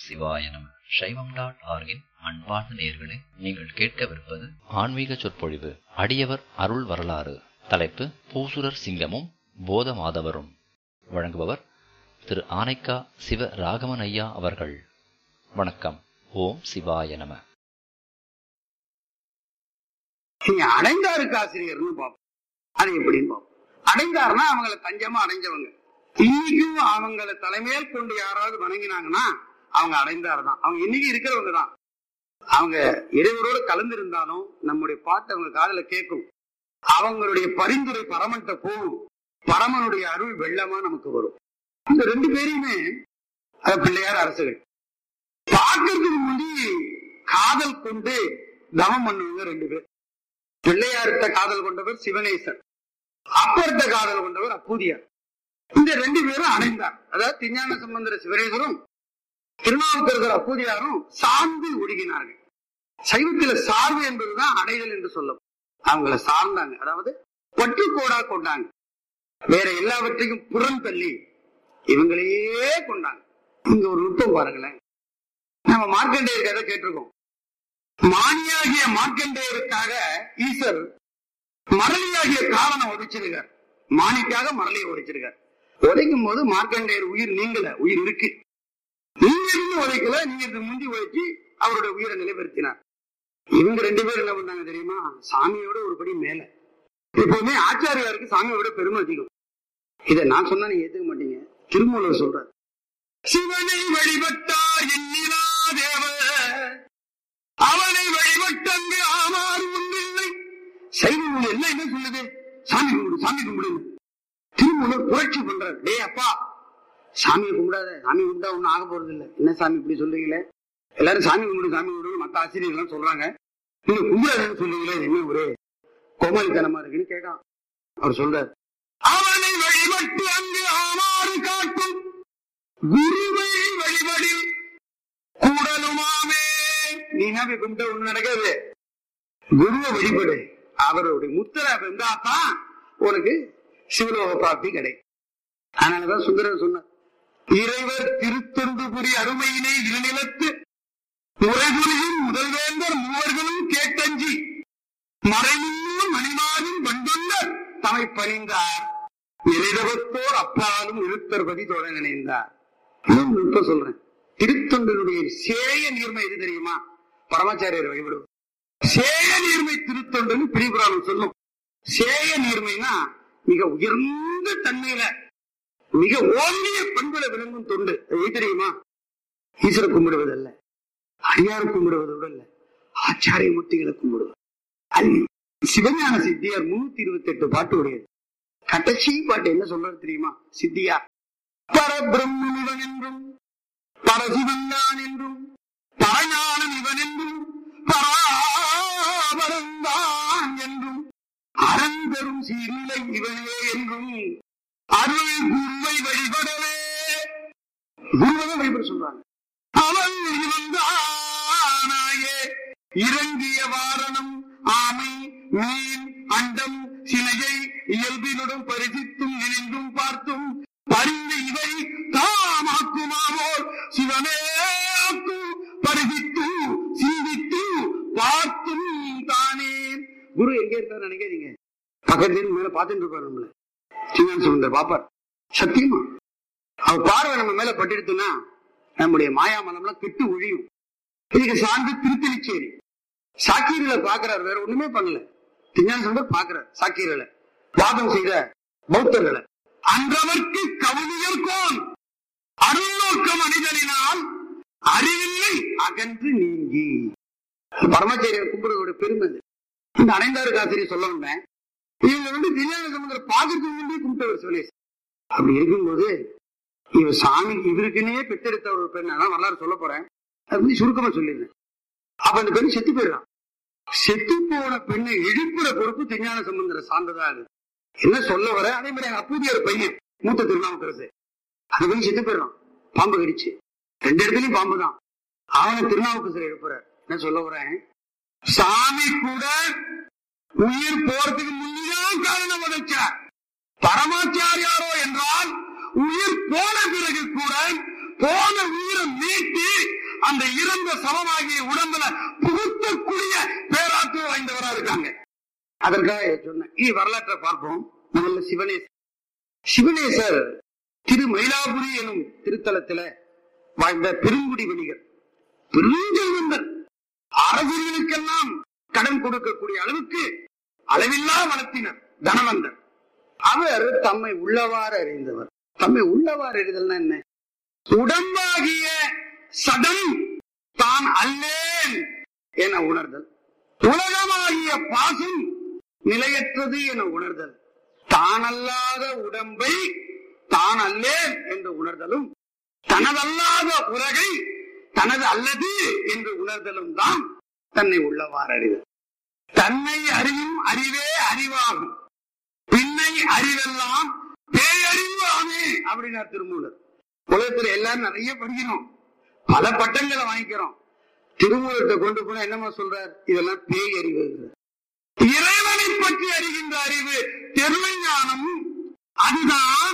சிவாய நம சைவம் டாட் ஆர்கின் அன்பார்ந்த நேர்களே நீங்கள் கேட்கவிருப்பது ஆன்மீக சொற்பொழிவு அடியவர் அருள் வரலாறு தலைப்பு பூசுரர் சிங்கமும் போத மாதவரும் வழங்குபவர் திரு ஆனைக்கா சிவ ராகவன் ஐயா அவர்கள் வணக்கம் ஓம் சிவாய நம நீங்க அடைந்தாருக்கு ஆசிரியர்னு பார்ப்போம் அது எப்படின்னு பார்ப்போம் அடைந்தாருன்னா அவங்கள தஞ்சமா அடைஞ்சவங்க இன்னைக்கும் அவங்கள தலைமையில் கொண்டு யாராவது வணங்கினாங்கன்னா அவங்க அடைந்தார் தான் அவங்க இன்னைக்கு இருக்கிறவங்க தான் அவங்க இறைவரோடு கலந்து இருந்தாலும் நம்முடைய பாட்டு அவங்க காதுல கேட்கும் அவங்களுடைய பரிந்துரை பரமன்ட்ட போகும் பரமனுடைய அருள் வெள்ளமா நமக்கு வரும் இந்த ரெண்டு பேரையுமே அது பிள்ளையார் அரசுகள் பார்க்கறதுக்கு முன்னாடி காதல் கொண்டு தவம் பண்ணுவங்க ரெண்டு பேர் பிள்ளையார்கிட்ட காதல் கொண்டவர் சிவனேசர் அப்பர்கிட்ட காதல் கொண்டவர் அப்பூதியார் இந்த ரெண்டு பேரும் அடைந்தார் அதாவது திருஞான சம்பந்தர சிவனேசரும் திருநாவுக்கரசர் அப்பூதியாரும் சார்ந்து ஒடுங்கினார்கள் சைவத்தில சார்பு என்பதுதான் அடைதல் என்று சொல்லும் அவங்கள சார்ந்தாங்க அதாவது பற்றுக்கோடா கொண்டாங்க வேற எல்லாவற்றையும் புறம் தள்ளி இவங்களையே கொண்டாங்க இங்க ஒரு நுட்பம் பாருங்களேன் நம்ம மார்க்கண்டேயர் கதை கேட்டிருக்கோம் மானியாகிய மார்க்கண்டேயருக்காக ஈஸ்வர் மரளியாகிய காலனை உடைச்சிருக்கார் மானிக்காக மரளியை உடைச்சிருக்கார் உடைக்கும் போது மார்க்கண்டேயர் உயிர் நீங்கல உயிர் இருக்கு நீங்க இருந்து உதைக்கல நீங்க இது முந்தி உழைச்சி அவருடைய உயிரை நிலைப்படுத்தினார் இவங்க ரெண்டு பேரும் என்ன பண்ணாங்க தெரியுமா சாமியோட ஒரு படி மேல எப்பவுமே ஆச்சாரியாருக்கு சாமியோட பெருமை அதிகம் இதை நான் சொன்னா நீங்க ஏத்துக்க மாட்டீங்க திருமூலர் சொல்றார் சிவனை வழிபட்டார் எண்ணிலா தேவர் அவனை வழிபட்டங்கு ஆமாறு ஒன்றில்லை சைவ நூல் என்ன என்ன சொல்லுது சாமி கும்பிடு சாமி கும்பிடு திருமூலர் புரட்சி பண்றார் டேய் அப்பா சாமியை கும்பிடாத சாமி கும்பிட்டா ஒண்ணும் ஆக போறது இல்ல என்ன சாமி இப்படி சொல்றீங்களே எல்லாரும் சாமி கும்பிடு சாமி கும்பிடு மத்த ஆசிரியர்கள் சொல்றாங்க நீங்க கும்பிடாதுன்னு சொல்றீங்களே இது என்ன ஒரு கோமாளித்தனமா இருக்குன்னு கேட்கான் அவர் சொல்றார் அவனை வழிபட்டு அங்கு ஆமாறு காட்டும் குருவை வழிபடி கூடலுமாமே நீ என்ன போய் கும்பிட்ட ஒண்ணு நடக்காது குருவை வழிபடு அவருடைய முத்திரை இருந்தா தான் உனக்கு சிவலோக பிராப்தி கிடைக்கும் அதனாலதான் சுந்தரர் சொன்னார் இறைவர் திருத்தொண்டு புரி அருமையினை இருநிலத்து முறைபுரியும் முதல்வேந்தர் மூவர்களும் கேட்டஞ்சி மறைமுன்னும் மணிமாறும் வண்டுள்ள தமை பணிந்தார் எளிதவத்தோர் அப்பாலும் இருத்தர்பதி தொட நினைந்தார் இன்னும் நுட்ப சொல்றேன் திருத்தொண்டனுடைய சேய நீர்மை எது தெரியுமா பரமாச்சாரியர் வழிபடுவது சேய நீர்மை திருத்தொண்டன்னு பிரிபுராணம் சொல்லும் சேய நீர்மைனா மிக உயர்ந்த தன்மையில மிக ஓங்கிய பண்புல விளங்கும் தொண்டு அது எது தெரியுமா ஈஸ்வர கும்பிடுவதல்ல அடியார் கும்பிடுவதோடு அல்ல ஆச்சாரிய மூர்த்திகளை கும்பிடுவது அது சிவஞான சித்தியார் முன்னூத்தி இருபத்தி எட்டு பாட்டு உடையது கடைசி பாட்டு என்ன சொல்றது தெரியுமா சித்தியா பரபிரம்மன் இவன் என்றும் பரசிவன் நான் என்றும் பரஞானம் இவன் என்றும் பராபரந்தான் என்றும் அறந்தரும் சீர்நிலை இவனே என்றும் அருள் குருவை வழிபடவே குருவை வழிபட சொல்றாங்க அவன் இவன்தானாயே இறங்கிய வாரணம் ஆமை மீன் அண்டம் சிலையை இயல்பினுடன் பரிசித்தும் நினைந்தும் பார்த்தும் பரிந்து இவை தாமாக்குமாவோர் சிவனேக்கும் பரிசித்து சிந்தித்து பார்த்தும் தானே குரு எங்க இருக்காரு நினைக்காதீங்க பக்கத்துல மேல பார்த்துட்டு இருப்பாரு நம்மள சிவன் சுந்தர் பாப்பார் சத்தியமா அவர் பார்வை நம்ம மேல பட்டுடுத்துனா நம்முடைய மாயாமலம்லாம் கெட்டு ஒழியும் இதுக்கு சார்ந்து திருத்தலிச்சேரி சாக்கீரில பாக்குறாரு வேற ஒண்ணுமே பண்ணல திஞ்ஞான சுந்தர் பாக்குறார் சாக்கீரில வாதம் செய்த பௌத்தர்களை அன்றவர்க்கு கவுனியர் கோன் அருள்நோக்க மனிதனினால் அறிவில்லை அகன்று நீங்கி பரமாச்சாரியர் கும்பிடுறதோட பெருமை இது. இந்த அனைந்தாருக்கு ஆசிரியர் சொல்ல வந்தேன் இவங்க வந்து திவ்யான சமுதிரம் பார்க்கறதுக்கு முன்னாடி கும்பிட்டவர் சிவனேஷ் அப்படி இருக்கும்போது இவர் சாமி இவருக்குன்னே பெற்றெடுத்த ஒரு பெண் அதான் வரலாறு சொல்ல போறேன் அது வந்து சுருக்கமா சொல்லிடுறேன் அப்ப அந்த பெண் செத்து போயிடறான் செத்து போன பெண்ணை எழுப்புற பொறுப்பு திருஞான சம்பந்தர சார்ந்ததா இருக்கு என்ன சொல்ல வர அதே மாதிரி எங்க அப்பூதியார் பையன் மூத்த திருநாவுக்கரசு அது போய் செத்து போயிடறான் பாம்பு கடிச்சு ரெண்டு இடத்துலயும் பாம்பு தான் அவனை திருநாவுக்கரசர் எழுப்புறார் என்ன சொல்ல வரேன் சாமி கூட உயிர் போறதுக்கு முன்னுதான் காரணம் வதைச்சார் பரமாச்சாரியாரோ என்றால் உயிர் போன பிறகு கூட போன உயிரை மீட்டு அந்த இறந்த சமமாகிய உடம்புல புகுத்தக்கூடிய பேராற்றல் வாய்ந்தவரா இருக்காங்க அதற்காக சொன்னேன் இனி வரலாற்றை பார்ப்போம் முதல்ல சிவனேசர் சிவனேசர் திரு மயிலாபுரி எனும் திருத்தலத்தில வாழ்ந்த பெருங்குடி வணிகர் பெருஞ்செல்வந்தர் அரசர்களுக்கெல்லாம் கடன் கொடுக்கக்கூடிய அளவுக்கு அளவில்லா வளர்த்தினர் தனவந்தர் அவர் தம்மை உள்ளவாறு அறிந்தவர் தம்மை உள்ளவாறு அறிதல்னா என்ன உடம்பாகிய சடம் தான் அல்லேன் என உணர்தல் உலகமாகிய பாசம் நிலையற்றது என உணர்தல் தானல்லாத உடம்பை தான் அல்லேன் என்று உணர்தலும் தனதல்லாத உலகை தனது அல்லது என்று உணர்தலும் தான் தன்னை உள்ளவாறு அறிதல் தன்னை அறியும் அறிவே அறிவாகும் பின்னை அறிவெல்லாம் பேயறிவு ஆமே அப்படின்னார் திருமூலர் உலகத்துல எல்லாரும் நிறைய படிக்கிறோம் பல பட்டங்களை வாங்கிக்கிறோம் திருமூலத்தை கொண்டு போனா என்னமா சொல்றார் இதெல்லாம் பேய் அறிவு இறைவனை பற்றி அறிகின்ற அறிவு தெருமை ஞானம் அதுதான்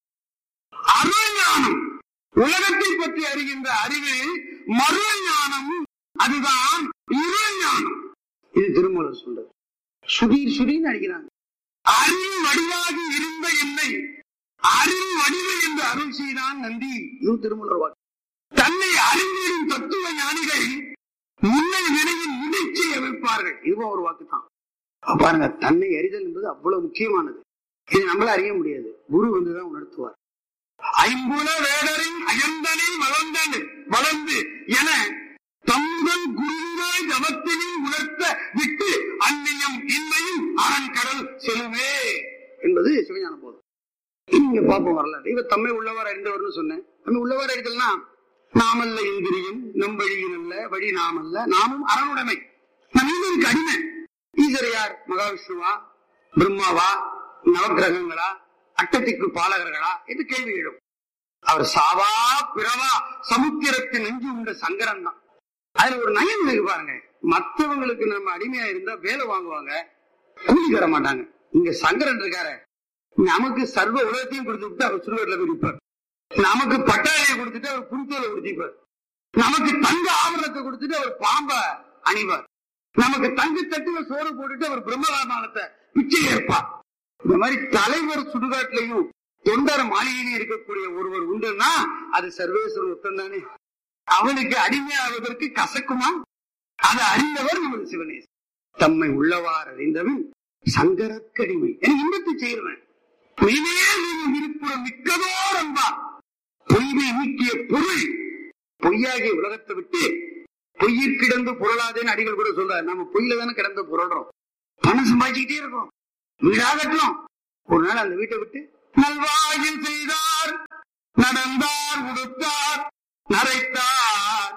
அருள் ஞானம் உலகத்தை பற்றி அறிகின்ற அறிவு மறு ஞானம் அதுதான் இருள் ஞானம் இது திருமூலர் சொல்றது சுதீர் சுதீர் அடிக்கிறாங்க அறிவு வடிவாகி இருந்த என்னை அறிவு வடிவு என்று அருள் செய்தான் நந்தி இது திருமூலர் வாக்கு தன்னை அறிந்திடும் தத்துவ ஞானிகள் முன்னை நிலையில் இதை செய்ய வைப்பார்கள் இதுவும் ஒரு வாக்கு தான் பாருங்க தன்னை அறிதல் என்பது அவ்வளவு முக்கியமானது இது நம்மளால அறிய முடியாது குரு வந்துதான் உணர்த்துவார் ஐம்புல வேடரின் அயந்தனை வளர்ந்தனு வளர்ந்து என தம்முடன் குருவாய் தவத்தினில் உணர்த்த விட்டு அந்நியம் இன்மையும் அறங்கடல் செல்வே என்பது சிவஞான போதும் இங்க பாப்போம் வரலாறு இவர் தம்மை உள்ளவர் அறிந்தவர்னு சொன்னேன் தம்மை உள்ளவர் அறிதல்னா நாமல்ல இந்திரியம் நம் வழியில் அல்ல வழி நாமல்ல நாமும் அறனுடைமை நம் இந்தியனுக்கு அடிமை ஈஸ்வர யார் மகாவிஷ்ணுவா பிரம்மாவா நவகிரகங்களா அட்டத்திற்கு பாலகர்களா என்று கேள்வி எழும் அவர் சாவா பிறவா சமுத்திரத்தின் நெஞ்சு உண்ட சங்கரன் தான் அதுல ஒரு நயம் இருக்கு பாருங்க மத்தவங்களுக்கு நம்ம அடிமையா இருந்தா வேலை வாங்குவாங்க கூலி தர மாட்டாங்க இங்க சங்கரன் இருக்காரு நமக்கு சர்வ உலகத்தையும் கொடுத்து விட்டு அவர் சுடுகாட்டில் போய் நிற்பார் நமக்கு பட்டாளையை கொடுத்துட்டு அவர் புரித்தோலை உடுத்திப்பார் நமக்கு தங்க ஆபரணத்தை கொடுத்துட்டு அவர் பாம்ப அணிவார் நமக்கு தங்க தட்டுல சோறு போட்டுட்டு அவர் பிரம்மராமானத்தை பிச்சை ஏற்பார் இந்த மாதிரி தலைவர் சுடுகாட்டிலையும் தொண்டர் மாளிகையிலும் இருக்கக்கூடிய ஒருவர் உண்டுன்னா அது சர்வேஸ்வரர் ஒருத்தன் தானே அவனுக்கு அடிமையாவதற்கு கசக்குமா அதை அறிந்தவர் நமது சிவனேசன் தம்மை உள்ளவாறு அறிந்தவன் சங்கரக்கடிமை என இன்பத்தை செய்கிறவன் மெய்மையே நீங்க இருப்புறம் மிக்கதோர் என்பார் பொய்மை நீக்கிய பொருள் பொய்யாகிய உலகத்தை விட்டு பொய்யிற் கிடந்து புரளாதேன்னு அடிகள் கூட சொல்றாரு நம்ம பொய்யில தானே கிடந்து புரள்றோம் பணம் சம்பாதிச்சுக்கிட்டே இருக்கோம் வீடா கட்டணும் ஒரு நாள் அந்த வீட்டை விட்டு நல்வாயில் செய்தார் நடந்தார் உடுத்தார் நரைத்தார்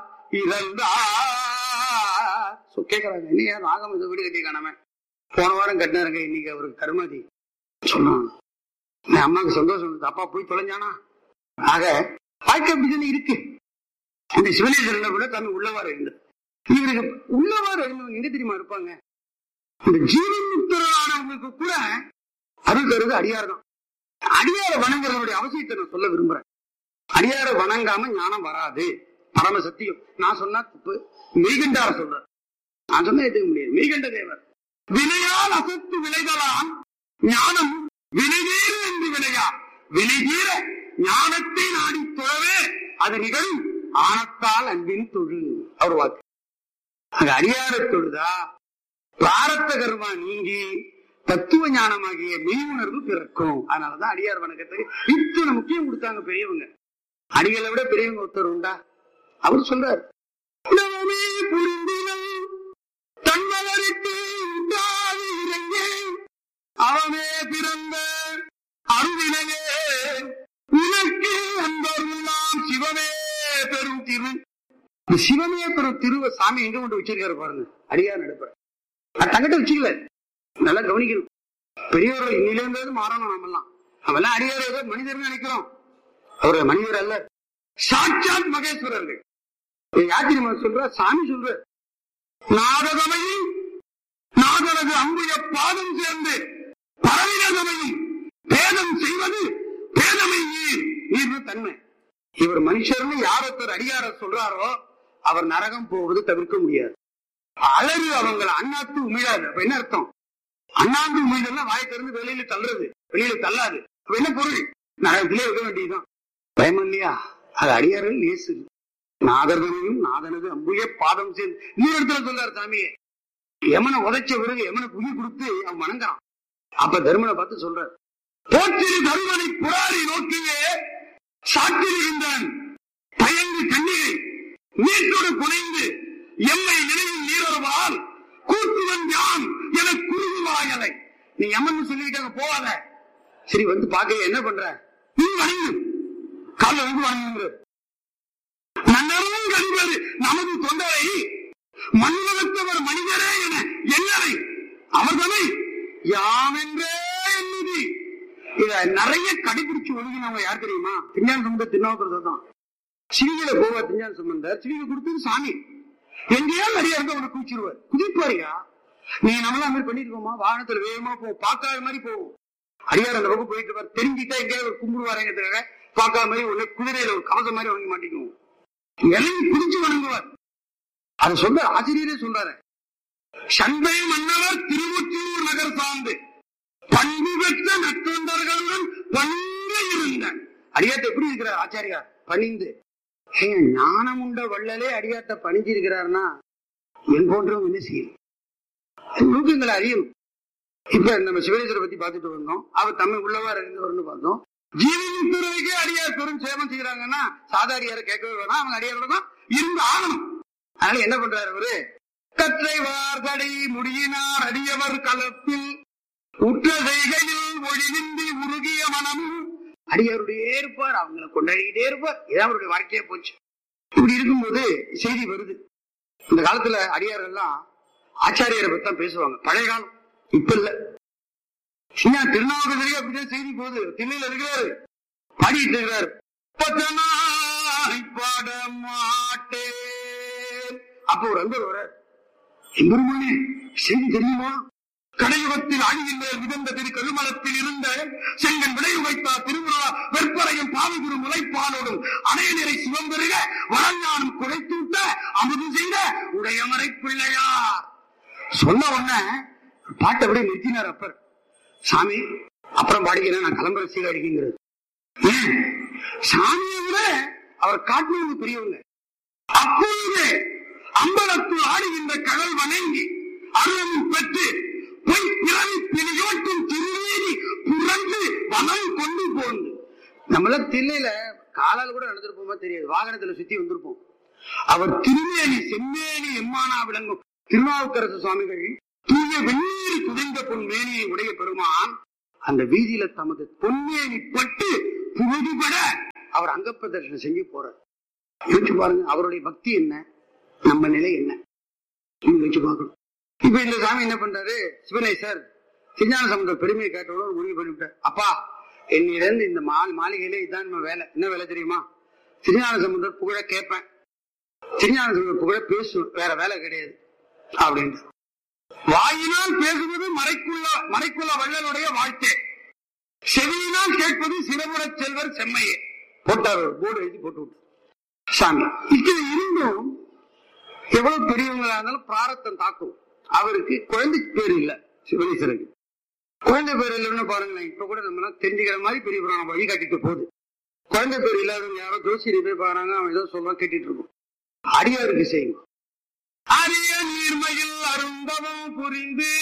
இறந்தார் So, கேக்குறாங்க என்னையா ராகம் இந்த வீடு கட்டி காணாம போன வாரம் கட்டினாருங்க இன்னைக்கு அவருக்கு கருமாதி சொன்னான் என் அம்மாவுக்கு சந்தோஷம் இருந்தது. அப்பா போய் தொலைஞ்சானா ஆக வாழ்க்கை அப்படிதானே இருக்கு அந்த சிவனேஸ்வரன் கூட தன்னை உள்ளவாறு இருந்தது இவருக்கு உள்ளவாறு இருந்தவங்க எங்க தெரியுமா இருப்பாங்க இந்த ஜீவன் முக்தரானவங்களுக்கு கூட அருள் தருவது அடியார் தான் அடியார வணங்குறதுடைய அவசியத்தை நான் சொல்ல விரும்புறேன் அடியார வணங்காம ஞானம் வராது பரம சத்தியம் நான் சொன்னா தப்பு மெய்கண்டார சொல்றேன் நான் சொன்னா ஏத்துக்க முடியாது மெய்கண்ட தேவர் வினையால் அசத்து விளைதலாம் ஞானம் வினைதீர என்று வினையா வினைதீர ஞானத்தை நாடி தொழவே அது நிகழும் ஆனத்தால் அன்பின் தொழு அவர் வாக்கு அங்க அடியார தொழுதா பிராரத்த கர்மா நீங்கி தத்துவ ஞானமாகிய மெய் உணர்வு பிறக்கும் அதனாலதான் அடியார் வணக்கத்துக்கு இத்தனை முக்கியம் கொடுத்தாங்க பெரியவங்க அடிகளை விட பெரியவங்க ஒருத்தர் உண்டா அவர் சொல்றார் "உலகமே புரிந்தினல் தன்மலருக்கு உண்டாது இறங்கே அவனே பிறந்த அருவினையே உனக்கு அன்பருலாம் சிவமே பெரும் திரு இந்த சிவமே பெரும் திருவ சாமி எங்க கொண்டு வச்சிருக்காரு பாருங்க அடியார் நடுப்புற தங்கிட்ட வச்சுக்கல நல்லா கவனிக்கணும் பெரியவர்கள் இன்னிலிருந்தது மாறணும் நாமெல்லாம் நம்மெல்லாம் அடியார் ஏதோ மனிதர்னு நினைக்கிறோம் அவர் மனிதர் அல்ல சாட்சாத் மகேஸ்வரர்கள் யாத்திரை சொல்ற சாமி சொல்ற நாதகமையும் நாதனது அம்புய பாதம் சேர்ந்து பரவினதமையும் பேதம் செய்வது பேதமை நீர் நீர்னு தன்மை இவர் மனுஷர்னு யார் ஒருத்தர் அடியார சொல்றாரோ அவர் நரகம் போவது தவிர்க்க முடியாது அலறு அவங்களை அண்ணாத்து உமிழாது அப்ப என்ன அர்த்தம் அண்ணாந்து உமிழ்தல்னா வாய் திறந்து வெளியில தள்ளுறது வெளியில தள்ளாது அப்ப என்ன பொருள் நரகத்திலே இருக்க வேண்டியதுதான் பயம் இல்லையா அது அடியார்கள் நேசு நாகர்தனையும் நாதனது அம்புய பாதம் சேர்ந்து இன்னொரு இடத்துல சொல்றாரு சாமியே யமனை உதைச்ச பிறகு யமனை புகி கொடுத்து அவன் வணங்குறான் அப்ப தர்மனை பார்த்து சொல்றாரு போற்றிரு தருமனை புறாரி நோக்கியே சாற்றிருக்கின்றான் பயந்து கண்ணீரை நீட்டோடு புனைந்து எம்மை நினைவில் நீரருவால் கூட்டுவன் யான் என குறுகுவாயலை நீ எம்மன் சொல்லியிருக்காங்க போவாத சரி வந்து பார்க்க என்ன பண்ற நீ வணங்கு காலைல வந்து வணங்குங்க நன்னரும் கழிவது நமது தொண்டரை மண்ணுலகத்தவர் மனிதரே என என்னரை அவர்தனை யாமென்றே எண்ணுதி இத நிறைய கடைபிடிச்சு ஒழுங்கினவங்க யார் தெரியுமா திருஞான சம்பந்த திருநாவுக்கரசர் தான் சிவிகளை போவா திருஞான சம்பந்தர் சிவிகை கொடுத்தது சாமி எங்கேயா நிறைய இருக்க அவனை குதிச்சிருவார் குதிப்பாரியா நீ நம்மளா மாதிரி பண்ணிருக்கோமா வாகனத்துல வேகமா போ பார்க்காத மாதிரி போவோம் அடியார் அந்த பக்கம் போயிட்டு இருப்பார் தெரிஞ்சுட்டா எங்கேயாவது ஒரு கும்பிடுவாருங்கிறதுக்காக பார்க்காத மாதிரி உடனே குதிரையில ஒரு கவசம் மாதிரி வாங்கி மாட்டிக்குவோம் இறங்கி குதிச்சு வணங்குவார் அது சொல்ற ஆசிரியரே சொல்றாரு சண்பை மன்னவர் திருவொற்றியூர் நகர் சார்ந்து பண்பு பெற்ற நற்றொண்டர்களுடன் பணிந்து இருந்தான் அடியாட்ட எப்படி இருக்கிறார் ஆச்சாரியார் பணிந்து ஏங்க, ஞானம் உண்ட வள்ளலே அடியாட்ட பணிஞ்சு இருக்கிறார்னா என் போன்றவங்க என்ன செய்யும் நூக்கங்களை அறியும் இப்ப நம்ம சிவனேஸ்வரை பத்தி பார்த்துட்டு வந்தோம் அவர் தமிழ் உள்ளவா இருந்தவர்னு பார்த்தோம் ஜீவனுக்கு அடியார் பெரும் சேவம் செய்யறாங்கன்னா சாதாரியார கேட்கவே வேணாம் அவங்க அடியாரோட தான் இருந்து ஆகணும் அதனால என்ன பண்றாரு அவரு கற்றை வார்தடை முடியினார் அடியவர் கலப்பில் உற்ற செய்கையில் ஒழிவின்றி உருகிய மனமும் அடியாருடைய இருப்பார் அவங்களை கொண்டாடிக்கிட்டே இருப்பார் இதான் அவருடைய வாழ்க்கையே போச்சு இப்படி இருக்கும்போது செய்தி வருது இந்த காலத்துல அடியார்கள்லாம் ஆச்சாரியரை பத்தி தான் பேசுவாங்க பழைய காலம் இப்ப இல்ல ஏன் திருநாவுக்கரசரே அப்படிதான் செய்தி போகுது தில்லையில இருக்கிறாரு பாடிட்டு இருக்கிறாரு பத்தனாய் பாட மாட்டேன் அப்போ ஒரு அன்பர் வர எம்பெருமானே செய்தி தெரியுமா கடையுகத்தில் அணிகின்ற மிதந்த திரு கருமலத்தில் இருந்த செங்கன் விளை வைத்தா திருவிழா வெற்பரையும் பாவகுரு முளைப்பாலோடும் அணைய நிறை சிவம்பெருக வளஞானம் குறைத்தூட்ட அமுது செய்த உடையமரை பிள்ளையார் சொன்ன உடனே பாட்டை விட நிறுத்தினார் அப்பர் சாமி அப்புறம் பாடிக்கிறேன் நான் கிளம்புற சீகாடிக்குங்கிறது ஏன் சாமியை விட அவர் காட்டினவங்க பெரியவங்க அப்பொழுது அம்பலத்துள் ஆடுகின்ற கடல் வணங்கி அருளும் பெற்று பொய் பிறவி பிணியோட்டும் திருநீதி புரண்டு வனம் கொண்டு போந்து நம்மள தில்லையில காலால் கூட நடந்திருப்போமா தெரியாது வாகனத்துல சுத்தி வந்திருப்போம் அவர் திருமேனி செம்மேனி எம்மானா விளங்கும் திருநாவுக்கரசு சுவாமிகள் தூய வெந்நீர் குதிந்த பொன் மேனியை உடைய பெருமான் அந்த வீதியில தமது பொன்மேனி பட்டு புழுதுபட அவர் அங்கப்ப தரிசனம் செஞ்சு போறார் யோசிச்சு பாருங்க அவருடைய பக்தி என்ன நம்ம நிலை என்ன நீங்க யோசிச்சு பார்க்கணும் இப்ப இந்த சாமி என்ன பண்றாரு சிவனேசர் சிஞ்ஞான சமுதிர பெருமையை கேட்டவுடன் ஒரு முடிவு பண்ணிவிட்டார் அப்பா என்னிடம் இந்த மால் மாளிகையில இதான் நம்ம வேலை என்ன வேலை தெரியுமா சிஞ்ஞான சமுதிர புகழ கேட்பேன் சிஞ்ஞான சமுதிர புகழ பேசுவேன் வேற வேலை கிடையாது அப்படின்ட்டு வாயினால் பேசுவது மறைக்குள்ள மறைக்குள்ள வள்ளலுடைய வாழ்க்கை செவியினால் கேட்பது சிறபுற செல்வர் செம்மையே போட்டார் ஒரு போர்டு எழுதி போட்டு விட்டார் சாமி இது இருந்தும் எவ்வளவு பெரியவங்களா இருந்தாலும் பிராரத்தம் தாக்கும் அவருக்கு குழந்தை பேர் இல்ல சிவனேஸ்வரருக்கு குழந்தை பேர் இல்லைன்னு பாருங்களேன் இப்ப கூட நம்ம எல்லாம் தெரிஞ்சுக்கிற மாதிரி பெரிய புராணம் வழி காட்டிட்டு போகுது குழந்தை பேர் இல்லாதவங்க யாரோ ஜோசியரை போய் பாருங்க அவன் ஏதோ சொல்றான் கேட்டுட்டு இருக்கும் அடியாருக்கு செய்யும் அரிய நீர்மையில் அருந்தவம் புரிந்து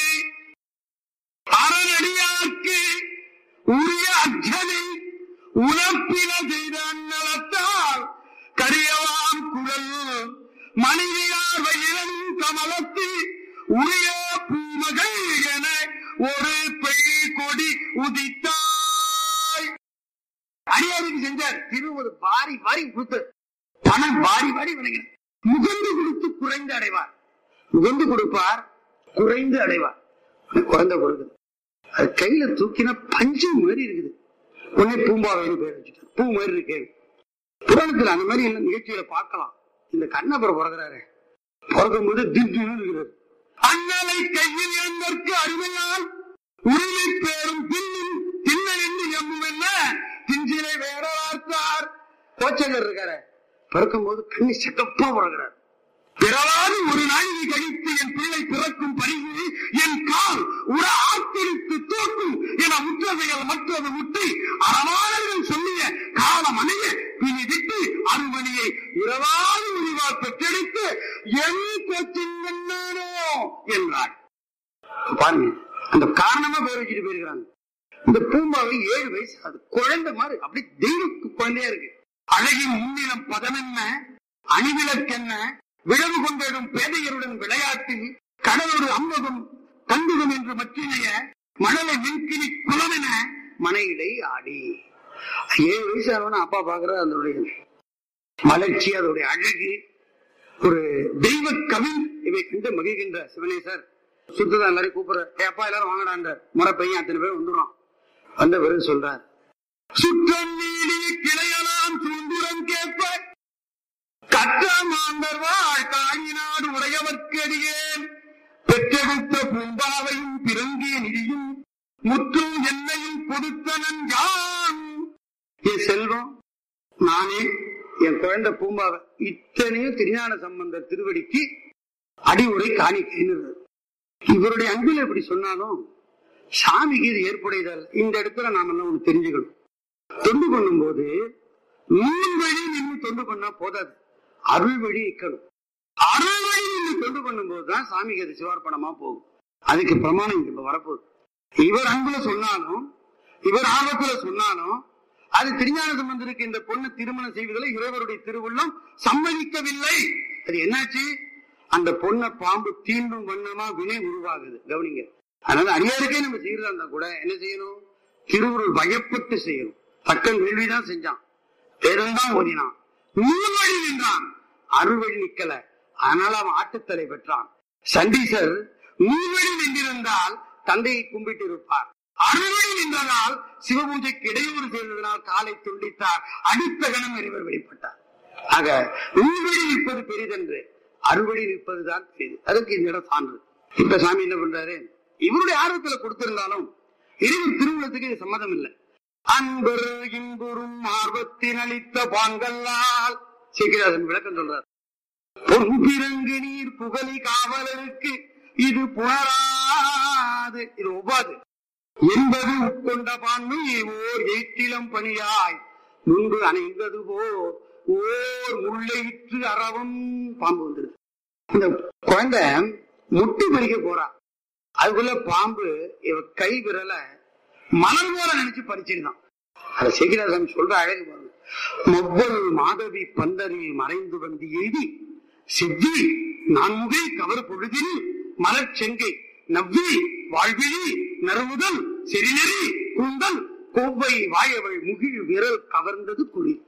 அறநடியார்க்கு உரிய அச்சனை உணர்ப்பின செய்த அந்நலத்தால் கரியவாம் குழல் மணிவியார் வயிறன் கமலத்து உரிய பூமகள் என ஒரு பெய் கொடி உதித்தாய் அடியாருக்கு செஞ்சார் திருவது பாரி பாரி கொடுத்து பணம் பாரி பாரி வணங்கினார் முகந்து கொடுத்து குறைந்து அடைவார் முகந்து கொடுப்பார் குறைந்து அடைவார் குழந்தை கொடுக்குது அது கையில தூக்கினா பஞ்சு மாதிரி இருக்குது உடனே பூம்பாவைன்னு பேர் வச்சுட்டு பூ மாதிரி இருக்கு புராணத்துல அந்த மாதிரி என்ன நிகழ்ச்சிகளை பார்க்கலாம் இந்த கண்ணபுரம் பிறகுறாரு பிறக்கும் போது தின்னு இருக்கிறார் அண்ணலை கையில் என்பதற்கு அருமையால் உரிமை பேரும் பின்னும் திண்ணல் என்று எம்மும் என்ன திஞ்சிலை வேற வார்த்தார் கோச்சங்கர் இருக்காரு பிறக்கும் போது கண்ணி செக்கப்பா பிறகுறார் பிறவாது ஒரு நாளிகை கழித்து என் பிள்ளை பிறக்கும் பரிசு என் கால் உற ஆத்திரித்து தூக்கும் என உற்றவைகள் மற்றது விட்டு அறவாளர்கள் சொல்லிய காலம் அணைய பிணி விட்டு அருமணியை இரவாது உரிவால் பெற்றெடுத்து என் கொச்சிங்கண்ணானோ என்றார் பாருங்க அந்த காரணமா பேர் வச்சுட்டு போயிருக்கிறாங்க இந்த பூம்பாவை ஏழு வயசு அது குழந்தை மாதிரி அப்படி தெய்வ குழந்தையா இருக்கு அழகின் முன்னிலம் பதமென்ன அணிவிளக்கென்ன விழவு கொண்டிடும் பேதையருடன் விளையாட்டில் கடலோடு அம்பகம் கண்டுகம் என்று மற்றினைய மணலை மின்கினி குலமென மனையிடை ஆடி ஏழு வயசு ஆகணும் அப்பா பாக்குற அதனுடைய மலர்ச்சி அதனுடைய அழகு ஒரு தெய்வ கவி இவை கண்டு மகிழ்கின்ற சிவனேசர் சுத்ததான் எல்லாரும் கூப்பிடுற "ஏய் அப்பா எல்லாரும் வாங்கடான்ற முறை பையன் அத்தனை பேர் வந்துடுறான் வந்த பிறகு சொல்றார் சுற்றம் நீடிய கிளையலாம் சுந்துரம் கேட்ப கற்ற மாந்தர் வாழ் காணினாடு உடையவர்க்கு அடியேன் பெற்றெடுத்த பூம்பாவையும் பிறங்கிய நிதியும் முற்றும் என்னையும் கொடுத்தனன் யான் என் செல்வம் நானே என் குழந்தை பூம்பாவை இத்தனையும் திருஞான சம்பந்த திருவடிக்கு அடிவுரை காணிக்கைன்னு இவருடைய அன்பில் இப்படி சொன்னாலும் சாமிக்கு இது ஏற்புடையதல்ல இந்த இடத்துல நாம என்ன ஒண்ணு தெரிஞ்சுக்கணும் தொண்டு பண்ணும் போது நூல் வழி நின்று தொண்டு பண்ணா போதாது அருள் வழி நிக்கணும் அருள் வழி நின்று தொண்டு பண்ணும் போதுதான் சாமிக்கு அது சிவார்ப்பணமா போகும் அதுக்கு பிரமாணம் இங்க இப்ப வரப்போகுது இவர் அன்புல சொன்னாலும் இவர் ஆபத்துல சொன்னாலும் அது திருஞான சம்பந்தருக்கு இந்த பொண்ணு திருமணம் செய்வதில் இறைவருடைய திருவுள்ளம் சம்மதிக்கவில்லை அது என்னாச்சு அந்த பொண்ணை பாம்பு தீண்டும் வண்ணமா வினை உருவாகுது கவனிங்க அதனால அடியாருக்கே நம்ம செய்யறதா இருந்தா கூட என்ன செய்யணும் திருவுருள் பயப்பட்டு செய்யணும் தக்கன் வேள்விதான் செஞ்சான் பேருந்தான் ஓதினான் நூல் வழி நின்றான் அருள் வழி நிக்கல அதனால அவன் ஆட்டுத்தலை பெற்றான் சண்டீசர் நூல் வழி நின்றிருந்தால் தந்தையை கும்பிட்டு இருப்பார் அறுவழி நின்றதால் சிவபூஜைக்கு இடையூறு செய்ததனால் காலை துண்டித்தார் அடுத்த கணம் இறைவர் வெளிப்பட்டார் ஆக நூல்வழி நிற்பது பெரிதென்று அறுவழி நிற்பதுதான் பெரிது அதுக்கு இந்த இடம் சான்று இப்ப சாமி என்ன பண்றாரு இவருடைய ஆர்வத்துல கொடுத்திருந்தாலும் இறைவன் திருவுளத்துக்கு இது சம்மதம் இல்லை அன்பர் இன்புறும் ஆர்வத்தின் அளித்த பாங்கல்லால் சீக்கிராசன் விளக்கம் சொல்றார் பொன்பிறங்கு நீர் புகழி காவலருக்கு இது புணராது இது ஒவ்வாது என்பது உட்கொண்ட பான்மை ஓர் ஏற்றிலம் பணியாய் முன்பு அணைந்தது போர் ஓர் முள்ளையிற்று அறவும் பாம்பு வந்துருது இந்த குழந்தை முட்டி பறிக்க போறா அதுக்குள்ள பாம்பு இவ கை விரல மலர் போல நினைச்சு பறிச்சிருந்தான் அதை சேகிராசாமி சொல்ற அழகு பாருங்க மொவ்வல் மாதவி பந்தரில் மறைந்து வந்து எய்தி செவ்வி நான்முகை கவர் பொழுதில் மலர் செங்கை நவ்வி வாழ்விழி நறுமுதல் செறிநெறி குந்தல் கோவை வாயவள் முகிழ் விரல் கவர்ந்தது குளிர்